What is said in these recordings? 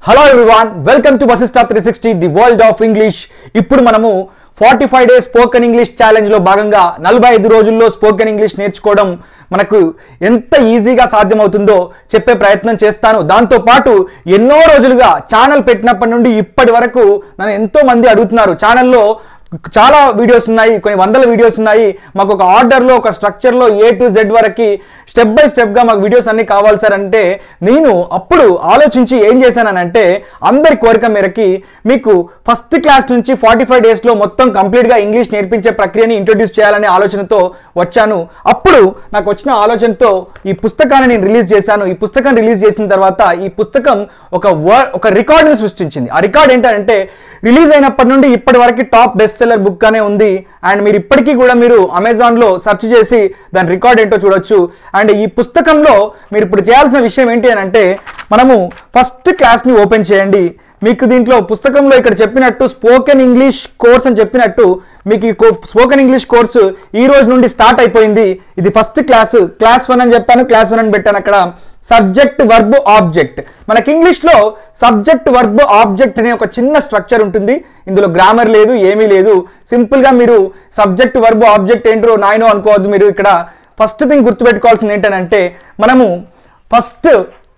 hello everyone welcome to Vasista three sixty the world of English ఇప్పుడు మనము forty five days spoken English ఛాలెంజ్లో భాగంగా నలభై ఐదు రోజుల్లో స్పోకెన్ ఇంగ్లీష్ నేర్చుకోవడం మనకు ఎంత ఈజీగా సాధ్యమవుతుందో చెప్పే ప్రయత్నం చేస్తాను దాంతో పాటు ఎన్నో రోజులుగా ఛానల్ పెట్టినప్పటి నుండి ఇప్పటి వరకు నన్ను ఎంతో మంది అడుగుతున్నారు ఛానల్లో చాలా వీడియోస్ ఉన్నాయి కొన్ని వందల వీడియోస్ ఉన్నాయి మాకు ఒక ఆర్డర్లో ఒక స్ట్రక్చర్లో ఏ టు జెడ్ వరకు స్టెప్ బై స్టెప్గా మాకు వీడియోస్ అన్ని కావాలి సార్ అంటే నేను అప్పుడు ఆలోచించి ఏం చేశానంటే అందరి కోరిక మేరకి మీకు ఫస్ట్ క్లాస్ నుంచి ఫార్టీ ఫైవ్ డేస్లో మొత్తం కంప్లీట్గా ఇంగ్లీష్ నేర్పించే ప్రక్రియని ఇంట్రొడ్యూస్ చేయాలనే ఆలోచనతో వచ్చాను అప్పుడు నాకు వచ్చిన ఆలోచనతో ఈ పుస్తకాన్ని నేను రిలీజ్ చేశాను ఈ పుస్తకం రిలీజ్ చేసిన తర్వాత ఈ పుస్తకం ఒక వర్ ఒక రికార్డుని సృష్టించింది ఆ రికార్డ్ ఏంటంటే రిలీజ్ అయినప్పటి నుండి ఇప్పటి వరకు టాప్ బెస్ట్ సెల్లర్ బుక్ గానే ఉంది అండ్ మీరు ఇప్పటికీ కూడా మీరు అమెజాన్లో సెర్చ్ చేసి దాని రికార్డ్ ఏంటో చూడొచ్చు అండ్ ఈ పుస్తకంలో మీరు ఇప్పుడు చేయాల్సిన విషయం ఏంటి అని అంటే మనము ఫస్ట్ క్లాస్ని ఓపెన్ చేయండి మీకు దీంట్లో పుస్తకంలో ఇక్కడ చెప్పినట్టు స్పోకెన్ ఇంగ్లీష్ కోర్స్ అని చెప్పినట్టు మీకు ఈ స్పోకెన్ ఇంగ్లీష్ కోర్సు ఈ రోజు నుండి స్టార్ట్ అయిపోయింది ఇది ఫస్ట్ క్లాస్ క్లాస్ వన్ అని చెప్పాను క్లాస్ వన్ అని పెట్టాను అక్కడ సబ్జెక్ట్ వర్బ్ ఆబ్జెక్ట్ మనకి ఇంగ్లీష్లో సబ్జెక్ట్ వర్బ్ ఆబ్జెక్ట్ అనే ఒక చిన్న స్ట్రక్చర్ ఉంటుంది ఇందులో గ్రామర్ లేదు ఏమీ లేదు సింపుల్గా మీరు సబ్జెక్ట్ వర్బ్ ఆబ్జెక్ట్ ఏంటో నాయనో అనుకోవద్దు మీరు ఇక్కడ ఫస్ట్ థింగ్ గుర్తుపెట్టుకోవాల్సింది ఏంటంటే మనము ఫస్ట్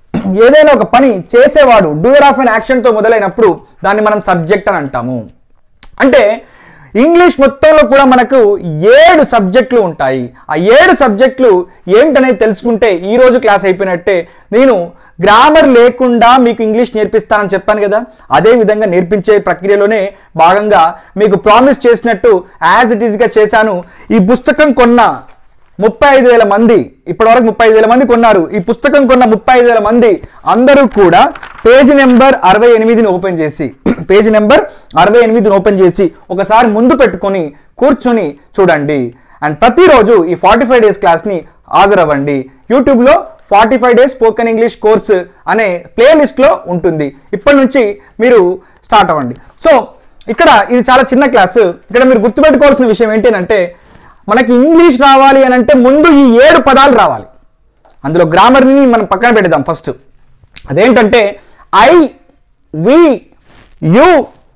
ఏదైనా ఒక పని చేసేవాడు డూయర్ ఆఫ్ అన్ యాక్షన్తో మొదలైనప్పుడు దాన్ని మనం సబ్జెక్ట్ అని అంటాము అంటే ఇంగ్లీష్ మొత్తంలో కూడా మనకు ఏడు సబ్జెక్టులు ఉంటాయి ఆ ఏడు సబ్జెక్టులు ఏంటనేది తెలుసుకుంటే ఈ రోజు క్లాస్ అయిపోయినట్టే నేను గ్రామర్ లేకుండా మీకు ఇంగ్లీష్ నేర్పిస్తానని చెప్పాను కదా అదే విధంగా నేర్పించే ప్రక్రియలోనే భాగంగా మీకు ప్రామిస్ చేసినట్టు యాజ్ ఇట్ ఈస్గా చేశాను ఈ పుస్తకం కొన్న ముప్పై ఐదు వేల మంది ఇప్పటివరకు ముప్పై ఐదు వేల మంది కొన్నారు ఈ పుస్తకం కొన్న ముప్పై ఐదు వేల మంది అందరూ కూడా పేజీ నెంబర్ అరవై ఎనిమిదిని ఓపెన్ చేసి పేజీ నెంబర్ అరవై ఎనిమిదిని ఓపెన్ చేసి ఒకసారి ముందు పెట్టుకొని కూర్చొని చూడండి అండ్ ప్రతిరోజు ఈ ఫార్టీ ఫైవ్ డేస్ క్లాస్ని హాజరవ్వండి యూట్యూబ్లో forty five days spoken English course అనే ప్లేలిస్ట్లో ఉంటుంది ఇప్పటి నుంచి మీరు స్టార్ట్ అవ్వండి సో ఇక్కడ ఇది చాలా చిన్న క్లాసు ఇక్కడ మీరు గుర్తుపెట్టుకోవాల్సిన విషయం ఏంటంటే మనకి ఇంగ్లీష్ రావాలి అని అంటే ముందు ఈ ఏడు పదాలు రావాలి అందులో గ్రామర్ని మనం పక్కన పెడదాం ఫస్ట్ అదేంటంటే I we you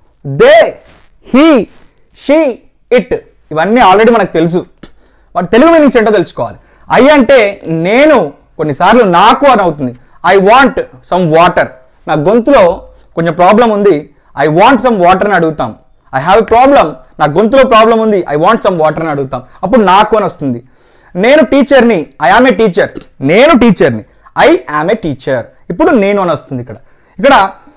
they he she it ఇవన్నీ ఆల్రెడీ మనకు తెలుసు వాటి తెలుగు మీనింగ్స్ ఏంటో తెలుసుకోవాలి ఐ అంటే నేను కొన్నిసార్లు నాకు అని అవుతుంది ఐ వాంట్ సమ్ వాటర్ నా గొంతులో కొంచెం ప్రాబ్లం ఉంది ఐ వాంట్ సమ్ వాటర్ అని అడుగుతాం ఐ హ్యావ్ ఎ ప్రాబ్లం నా గొంతులో ప్రాబ్లం ఉంది ఐ వాంట్ సమ్ వాటర్ అని అడుగుతాం అప్పుడు నాకు అని వస్తుంది నేను టీచర్ని ఐ ఆమ్ ఏ టీచర్ నేను టీచర్ని ఐ ఆమ్ ఏ టీచర్ ఇప్పుడు నేను అని వస్తుంది ఇక్కడ ఇక్కడ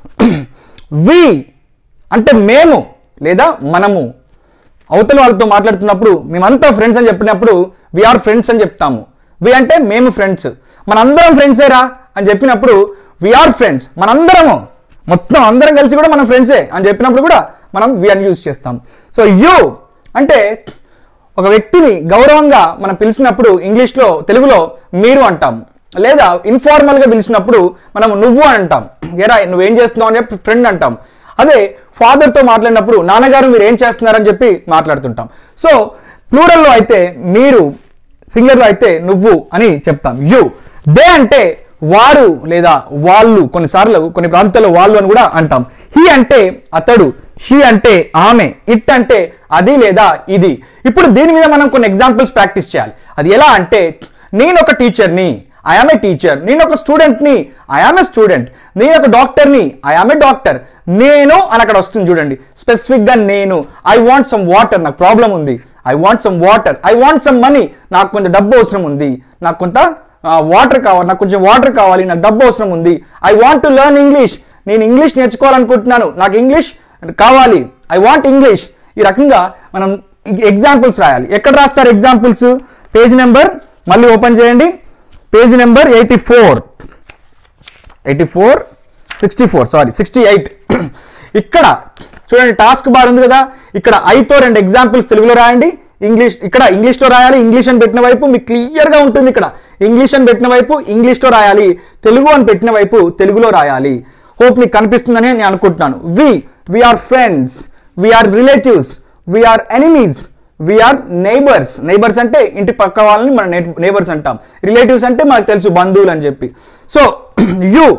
వి అంటే మేము లేదా మనము అవతల వాళ్ళతో మాట్లాడుతున్నప్పుడు మేమంతా ఫ్రెండ్స్ అని చెప్పినప్పుడు ఆర్ ఫ్రెండ్స్ అని చెప్తాము వి అంటే మేము ఫ్రెండ్స్ మనందరం ఫ్రెండ్సేరా అని చెప్పినప్పుడు ఆర్ ఫ్రెండ్స్ మనందరము మొత్తం అందరం కలిసి కూడా మనం ఫ్రెండ్సే అని చెప్పినప్పుడు కూడా మనం వి అని యూజ్ చేస్తాం సో యూ అంటే ఒక వ్యక్తిని గౌరవంగా మనం పిలిచినప్పుడు ఇంగ్లీష్లో తెలుగులో మీరు అంటాం లేదా ఇన్ఫార్మల్గా పిలిచినప్పుడు మనం నువ్వు అని అంటాం ఎరా నువ్వేం చేస్తున్నావు అని చెప్పి ఫ్రెండ్ అంటాం అదే ఫాదర్తో మాట్లాడినప్పుడు నాన్నగారు మీరు ఏం చేస్తున్నారని చెప్పి మాట్లాడుతుంటాం సో ప్లూరల్లో అయితే మీరు సింగర్లో అయితే నువ్వు అని చెప్తాం యు దే అంటే వారు లేదా వాళ్ళు కొన్నిసార్లు కొన్ని ప్రాంతాల్లో వాళ్ళు అని కూడా అంటాం హీ అంటే అతడు షీ అంటే ఆమె ఇట్ అంటే అది లేదా ఇది ఇప్పుడు దీని మీద మనం కొన్ని ఎగ్జాంపుల్స్ ప్రాక్టీస్ చేయాలి అది ఎలా అంటే నేను ఒక టీచర్ని ఐఆమ్ ఏ టీచర్ నేను ఒక స్టూడెంట్ని ఐఆమ్ ఏ స్టూడెంట్ నేను ఒక డాక్టర్ని ఐఆమ్ ఏ డాక్టర్ నేను అని అక్కడ వస్తుంది చూడండి స్పెసిఫిక్గా నేను ఐ వాంట్ సమ్ వాటర్ నాకు ప్రాబ్లం ఉంది I want some water I want some money నాకు కొంత డబ్బు అవసరం ఉంది నాకు కొంత వాటర్ కావాలి నాకు కొంచెం వాటర్ కావాలి నాకు డబ్బు అవసరం ఉంది I want to learn English నేను ఇంగ్లీష్ నేర్చుకోవాలనుకుంటున్నాను నాకు ఇంగ్లీష్ కావాలి ఐ వాంట్ ఇంగ్లీష్ ఈ రకంగా మనం ఎగ్జాంపుల్స్ రాయాలి ఎక్కడ రాస్తారు ఎగ్జాంపుల్స్ పేజ్ నెంబర్ మళ్ళీ ఓపెన్ చేయండి page number eighty four eighty four sixty four sorry sixty eight ఇక్కడ చూడండి టాస్క్ బార్ ఉంది కదా ఇక్కడ ఐతో రెండు ఎగ్జాంపుల్స్ తెలుగులో రాయండి ఇంగ్లీష్ ఇక్కడ ఇంగ్లీష్లో రాయాలి ఇంగ్లీష్ అని పెట్టిన వైపు మీకు క్లియర్గా ఉంటుంది ఇక్కడ ఇంగ్లీష్ అని పెట్టిన వైపు ఇంగ్లీష్లో రాయాలి తెలుగు అని పెట్టిన వైపు తెలుగులో రాయాలి హోప్ మీకు కనిపిస్తుందని నేను అనుకుంటున్నాను we we are friends we are relatives we are enemies we are neighbours neighbours అంటే ఇంటి పక్క వాళ్ళని మన నైబర్స్ అంటాం రిలేటివ్స్ అంటే మనకు తెలుసు బంధువులు అని చెప్పి సో యూ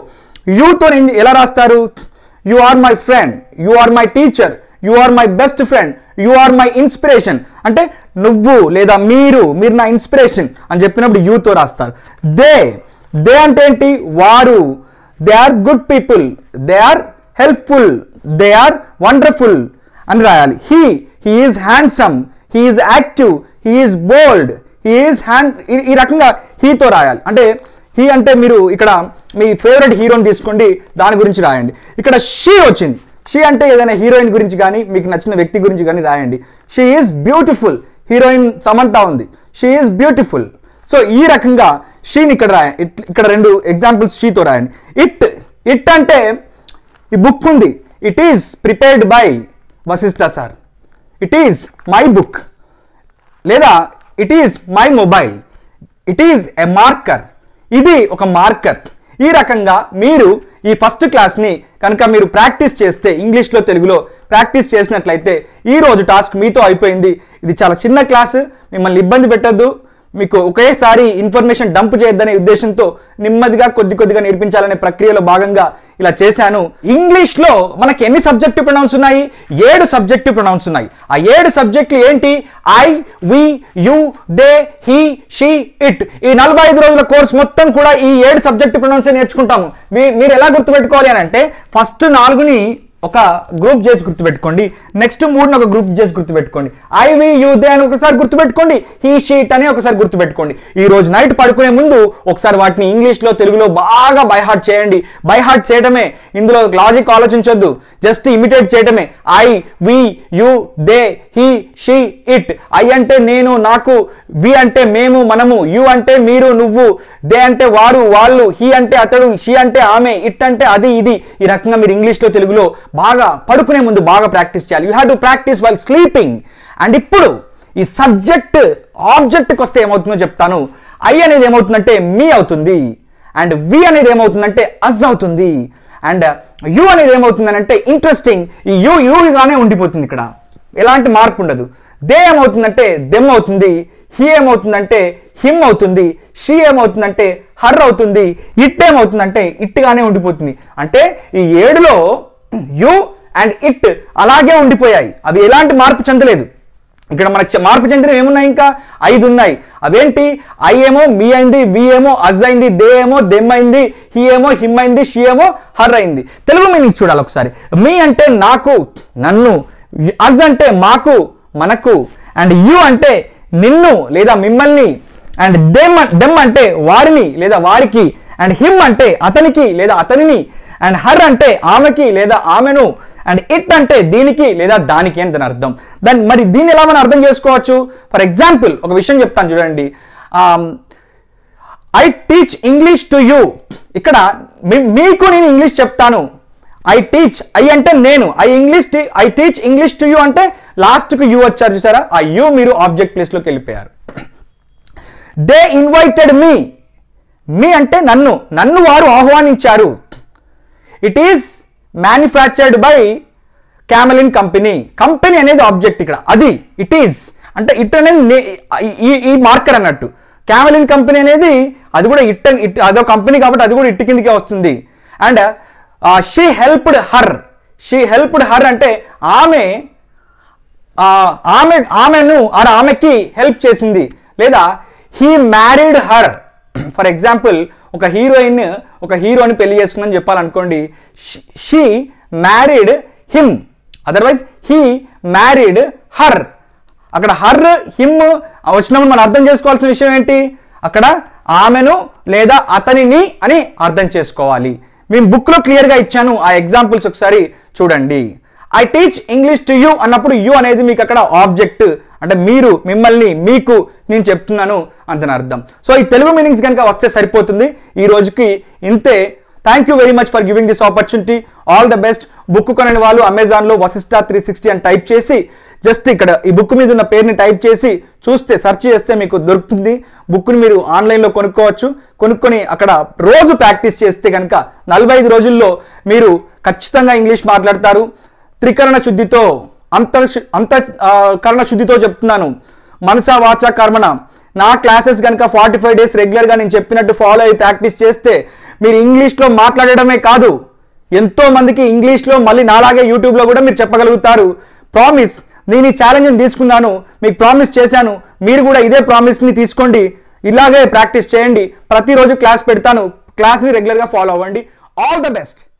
యూతో ఎలా రాస్తారు you are my friend you are my teacher you are my best friend you are my inspiration అంటే నువ్వు లేదా మీరు మీరు నా ఇన్స్పిరేషన్ అని చెప్పినప్పుడు యూతో రాస్తారు దే దే అంటే ఏంటి వారు they are good people they are helpful they are wonderful అని రాయాలి he he is handsome he is active he is bold he is hand ఈ రకంగా హీతో రాయాలి అంటే హీ అంటే మీరు ఇక్కడ మీ ఫేవరెట్ హీరోని తీసుకోండి దాని గురించి రాయండి ఇక్కడ షీ వచ్చింది షీ అంటే ఏదైనా హీరోయిన్ గురించి కానీ మీకు నచ్చిన వ్యక్తి గురించి కానీ రాయండి she is beautiful heroine Samantha ఉంది షీ ఈజ్ బ్యూటిఫుల్ సో ఈ రకంగా షీని ఇక్కడ రాయ ఇట్- ఇక్కడ రెండు ఎగ్జాంపుల్స్ షీతో రాయండి ఇట్ ఇట్ అంటే ఈ బుక్ ఉంది it is prepared by Vashishtha sir it is my book లేదా it is my mobile it is a marker ఇది ఒక మార్కర్ ఈ రకంగా మీరు ఈ ఫస్ట్ క్లాస్ని కనుక మీరు ప్రాక్టీస్ చేస్తే ఇంగ్లీష్లో తెలుగులో ప్రాక్టీస్ చేసినట్లయితే ఈ రోజు టాస్క్ మీతో అయిపోయింది ఇది చాలా చిన్న క్లాస్ మిమ్మల్ని ఇబ్బంది పెట్టద్దు మీకు ఒకేసారి ఇన్ఫర్మేషన్ డంప్ చేయొద్దనే ఉద్దేశంతో నెమ్మదిగా కొద్ది కొద్దిగా నేర్పించాలనే ప్రక్రియలో భాగంగా ఇలా చేశాను ఇంగ్లీష్ లో మనకి ఎన్ని సబ్జెక్టివ్ ప్రొనౌన్స్ ఉన్నాయి ఏడు సబ్జెక్టివ్ ప్రొనౌన్స్ ఉన్నాయి ఆ ఏడు సబ్జెక్టులు ఏంటి I we you they he she it ఈ నలభై ఐదు రోజుల కోర్స్ మొత్తం కూడా ఈ ఏడు సబ్జెక్టివ్ ప్రొనౌన్స్ నేర్చుకుంటాము మీ- మీరు ఎలా గుర్తుపెట్టుకోవాలి అని అంటే ఫస్ట్ నాలుగుని ఒక గ్రూప్ చేసి గుర్తుపెట్టుకోండి నెక్స్ట్ మూడుని ఒక గ్రూప్ చేసి గుర్తుపెట్టుకోండి ఐ వి యూ దే అని ఒకసారి గుర్తుపెట్టుకోండి హీ షీట్ అని ఒకసారి గుర్తుపెట్టుకోండి ఈ రోజు నైట్ పడుకునే ముందు ఒకసారి వాటిని ఇంగ్లీష్లో తెలుగులో బాగా బై హార్ట్ చేయండి బై హార్ట్ చేయడమే ఇందులో లాజిక్ ఆలోచించొద్దు జస్ట్ ఇమిటేట్ చేయడమే I we you they he she it I అంటే నేను నాకు వి అంటే మేము మనము యు అంటే మీరు నువ్వు దే అంటే వారు వాళ్ళు హీ అంటే అతడు షీ అంటే ఆమె ఇట్ అంటే అది ఇది ఈ రకంగా మీరు ఇంగ్లీష్లో తెలుగులో బాగా పడుకునే ముందు బాగా ప్రాక్టీస్ చేయాలి you have to practise while sleeping and ఇప్పుడు ఈ సబ్జెక్ట్ ఆబ్జెక్ట్కి వస్తే ఏమవుతుందో చెప్తాను ఐ అనేది ఏమవుతుందంటే మీ అవుతుంది అండ్ వి అనేది ఏమవుతుందంటే అజ్ అవుతుంది అండ్ యు అనేది ఏమవుతుందనంటే ఇంట్రెస్టింగ్ ఈ యు యూగానే ఉండిపోతుంది ఇక్కడ ఎలాంటి మార్పు ఉండదు దే ఏమవుతుందంటే దెమ్ అవుతుంది హీ ఏమవుతుందంటే హిమ్ అవుతుంది షీ ఏమవుతుందంటే హర్ అవుతుంది ఇట్ ఏమవుతుందంటే ఇట్గానే ఉండిపోతుంది అంటే ఈ ఏడులో యు అండ్ ఇట్ అలాగే ఉండిపోయాయి అవి ఎలాంటి మార్పు చెందలేదు ఇక్కడ మనకి చె- మార్పు చెందిన ఏమున్నాయి ఇంకా ఐదు ఉన్నాయి అవేంటి ఐ ఏమో మీ అయింది వి ఏమో అజ్ అయింది దే ఏమో దెమ్ అయింది హీ ఏమో హిమ్ అయింది షీ ఏమో హర్ అయింది తెలుగు మీనింగ్స్ చూడాలి ఒకసారి మీ అంటే నాకు నన్ను అజ్ అంటే మాకు మనకు అండ్ యు అంటే నిన్ను లేదా మిమ్మల్ని అండ్ దెమ్ దెమ్ అంటే వారిని లేదా వారికి అండ్ హిమ్ అంటే అతనికి లేదా అతనిని అండ్ హర్ అంటే ఆమెకి లేదా ఆమెను అండ్ ఇట్ అంటే దీనికి లేదా దానికి అని దాని అర్థం దాన్ని మరి దీన్ని ఎలా మనం అర్థం చేసుకోవచ్చు ఫర్ ఎగ్జాంపుల్ ఒక విషయం చెప్తాను చూడండి I teach English to you ఇక్కడ మీ- మీకు నేను ఇంగ్లీష్ చెప్తాను ఐ టీచ్ ఐ అంటే నేను I English I teach English to you అంటే లాస్ట్కు యూ వచ్చారు చూసారా ఆ యూ మీరు ఆబ్జెక్ట్ ప్లేస్లోకి వెళ్ళిపోయారు దే ఇన్వైటెడ్ మీ మీ అంటే నన్ను నన్ను వారు ఆహ్వానించారు it is manufactured by Camlin company company అనేది ఆబ్జెక్ట్ ఇక్కడ అది ఇట్ ఈస్ అంటే ఇట్ అనేది నే- ఈ ఈ మార్కర్ అన్నట్టు క్యామలిన్ కంపెనీ అనేది అది కూడా ఇట్ ఇట్ అదో కంపెనీ కాబట్టి అది కూడా ఇట్ కిందకే వస్తుంది and she helped her she helped her అంటే ఆమె ఆ, ఆమె ఆమెను ఆడ ఆమెకి హెల్ప్ చేసింది లేదా he married her for example ఒక హీరోయిన్ ఒక హీరోని పెళ్లి చేసుకుందని చెప్పాలనుకోండి she married him otherwise he married her అక్కడ హర్ హిమ్ వచ్చినప్పుడు మనం అర్థం చేసుకోవాల్సిన విషయం ఏంటి అక్కడ ఆమెను లేదా అతనిని అని అర్థం చేసుకోవాలి మేము బుక్లో క్లియర్గా ఇచ్చాను ఆ ఎగ్జాంపుల్స్ ఒకసారి చూడండి I teach English to you అన్నప్పుడు యూ అనేది మీకు అక్కడ ఆబ్జెక్ట్ అంటే మీరు మిమ్మల్ని మీకు నేను చెప్తున్నాను అంతని అర్థం సో ఈ తెలుగు మీనింగ్స్ కనుక వస్తే సరిపోతుంది ఈ రోజుకి ఇంతే thank you very much for giving this opportunity all the best book కొనని వాళ్ళు అమెజాన్లో వసిస్టా త్రీ సిక్స్టీ అని టైప్ చేసి జస్ట్ ఇక్కడ ఈ బుక్ మీద ఉన్న పేరుని టైప్ చేసి చూస్తే సెర్చ్ చేస్తే మీకు దొరుకుతుంది బుక్ని మీరు ఆన్లైన్లో కొనుక్కోవచ్చు కొనుక్కొని అక్కడ రోజు ప్రాక్టీస్ చేస్తే కనుక నలభై ఐదు రోజుల్లో మీరు ఖచ్చితంగా ఇంగ్లీష్ మాట్లాడతారు త్రికరణ శుద్ధితో అంతర్ అంత ఆ, కరణ శుద్ధితో చెప్తున్నాను మనసా వాచా కర్మణ నా క్లాసెస్ కనుక ఫార్టీ ఫైవ్ డేస్ రెగ్యులర్గా నేను చెప్పినట్టు ఫాలో అయ్యి ప్రాక్టీస్ చేస్తే మీరు ఇంగ్లీష్లో మాట్లాడడమే కాదు ఎంతో మందికి ఇంగ్లీష్లో మళ్ళీ నాలాగే యూట్యూబ్లో కూడా మీరు చెప్పగలుగుతారు ప్రామిస్ నేను ఈ ఛాలెంజ్ని తీసుకున్నాను మీకు ప్రామిస్ చేశాను మీరు కూడా ఇదే ప్రామిస్ని తీసుకోండి ఇలాగే ప్రాక్టీస్ చేయండి ప్రతిరోజు క్లాస్ పెడతాను క్లాస్ని రెగ్యులర్గా ఫాలో అవ్వండి ఆల్ ద బెస్ట్